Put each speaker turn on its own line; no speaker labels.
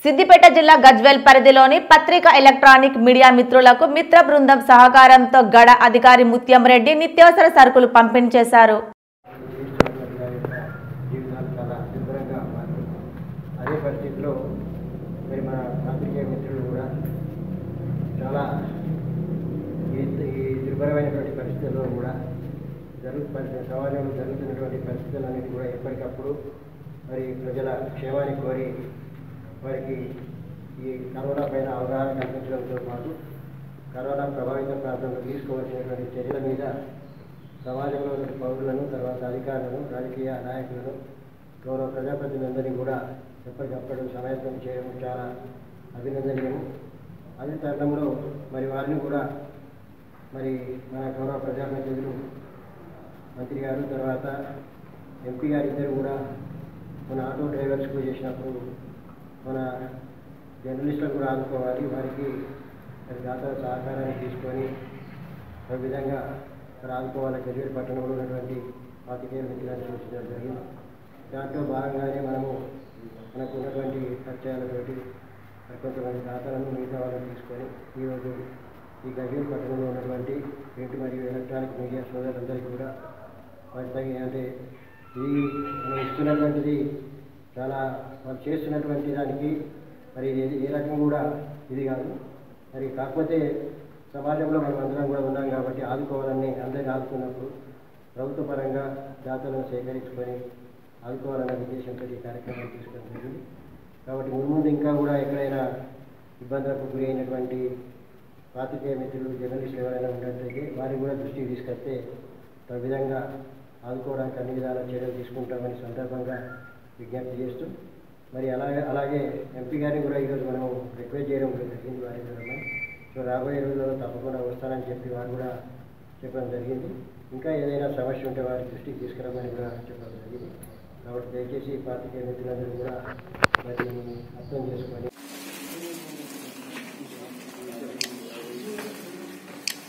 సిద్దిపేట జిల్లా గజ్వేల్ పరిధిలోని పత్రిక ఎలక్ట్రానిక్ మీడియా మిత్రులకు మిత్ర బృందం సహకారంతో గడ అధికారి ముత్యం రెడ్డి నిత్యావసర సరుకులు పంపిణీ చేశారు
జీవితాలు చాలా దుర్భరంగా మారుతుంది అదే పరిస్థితిలో మరి మన పాత్రికేయ మిత్రులు కూడా చాలా ఈ ఈ దుర్భరమైనటువంటి పరిస్థితుల్లో కూడా జరుగుతున్న సమాజంలో జరుగుతున్నటువంటి పరిస్థితులన్నిటి కూడా ఎప్పటికప్పుడు మరి ప్రజల క్షేమాన్ని కోరి వారికి ఈ కరోనా పైన అవగాహన కల్పించడంతో పాటు కరోనా ప్రభావిత ప్రాంతంలో తీసుకోవాల్సినటువంటి చర్యల మీద సమాజంలో ఉన్న పౌరులను తర్వాత అధికారులను రాజకీయ నాయకులను గౌరవ ప్రజాప్రతినిధులందరినీ కూడా ఎప్పటికప్పుడు సమాయత్తం చేయడం చాలా అభినందనీయం అదే తరుణంలో మరి వారిని కూడా మరి మన గౌరవ ప్రజాప్రతినిధులు మంత్రి గారు తర్వాత ఎంపీ గారు ఇద్దరు కూడా మన ఆటో డ్రైవర్స్కు చేసినప్పుడు మన జర్నలిస్టులు కూడా ఆదుకోవాలి వారికి మరి దాతల సహకారాన్ని తీసుకొని ఒక విధంగా మరి ఆదుకోవాలి గజేరు పట్టణంలో ఉన్నటువంటి పాతికేయ మిత్రులను సూచించడం జరిగింది దాంట్లో భాగంగానే మనము మనకు ఉన్నటువంటి పరిచయాలతోటి మరి కొంతమంది దాతలను మిగతా వాళ్ళని తీసుకొని ఈరోజు ఈ గజేరు పట్టణంలో ఉన్నటువంటి ప్రింట్ మరియు ఎలక్ట్రానిక్ మీడియా సోదరులందరికీ కూడా వారి తగిన అంటే ఇది మనం ఇస్తున్నటువంటిది చాలా వాళ్ళు చేస్తున్నటువంటి దానికి మరి ఇది ఏ రకం కూడా ఇది కాదు మరి కాకపోతే సమాజంలో మనం అందరం కూడా ఉన్నాం కాబట్టి ఆదుకోవాలని అందరినీ ఆదుకున్నప్పుడు ప్రభుత్వ పరంగా దాతలను సేకరించుకొని ఆదుకోవాలన్న ఉద్దేశంతో ఈ కార్యక్రమం తీసుకోవడం జరిగింది కాబట్టి ముందు ఇంకా కూడా ఎక్కడైనా ఇబ్బందులకు గురి అయినటువంటి పాత్రికేయ మిత్రులు జర్నలిస్టులు ఎవరైనా ఉన్నట్లయితే వారిని కూడా దృష్టికి తీసుకొస్తే ఆ విధంగా ఆదుకోవడానికి అన్ని విధాల చర్యలు తీసుకుంటామని సందర్భంగా విజ్ఞప్తి చేస్తూ మరి అలాగే అలాగే ఎంపీ గారిని కూడా ఈరోజు మనం రిక్వెస్ట్ చేయడం కూడా జరిగింది వారి ద్వారా సో రాబోయే రోజుల్లో తప్పకుండా వస్తానని చెప్పి వారు కూడా చెప్పడం జరిగింది ఇంకా ఏదైనా సమస్య ఉంటే వారి దృష్టికి తీసుకురామని కూడా చెప్పడం జరిగింది కాబట్టి దయచేసి పాత్రికేయ మిత్రులందరూ కూడా మరి అర్థం చేసుకొని